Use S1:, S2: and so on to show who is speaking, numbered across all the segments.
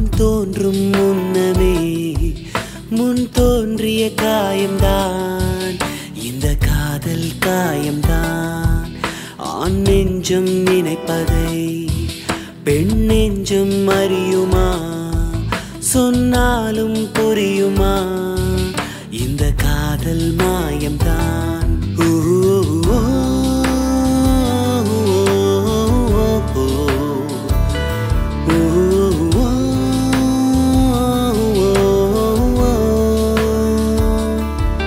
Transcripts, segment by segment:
S1: தோன்றும் முன்னமே முன் தோன்றிய காயம்தான் இந்த காதல் காயம்தான் ஆண் நெஞ்சம் நினைப்பதை பெண் நெஞ்சம் அறியுமா சொன்னாலும் புரியுமா இந்த காதல் மாயம்தான் ஊ, ஓ, ஓ, ஓ, ஓ, ஓ.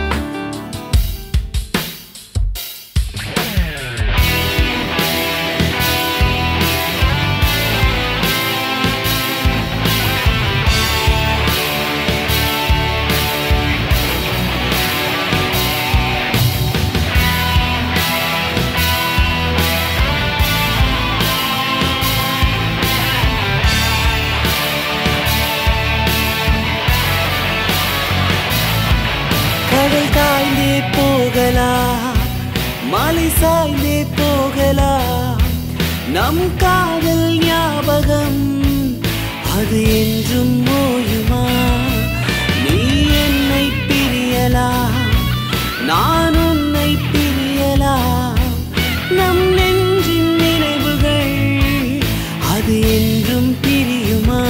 S1: கடல் காய்ந்தே போகலாம் மலை சாய்ந்தே போகலாம் நம் காதல் ஞாபகம் அது என்றும் ஓயுமா நீ என்னை பிரியலாம் நான் உன்னை பிரியலாம் நம் நெஞ்சின் நினைவுகள் அது என்றும் பிரியுமா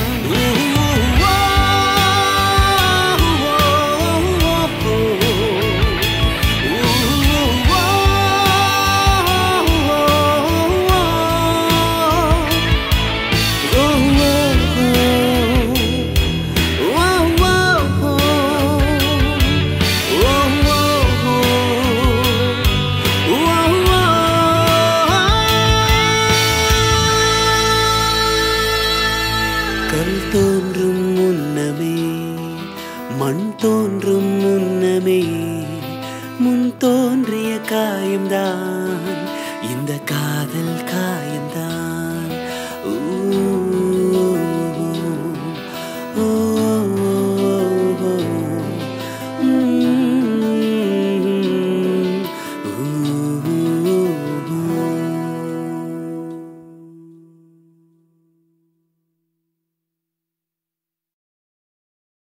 S1: கல் தோன்றும் முன்னமே மண் தோன்றும் முன்னமே முன் தோன்றிய காயம்தான் இந்த காதல் காயம்தான்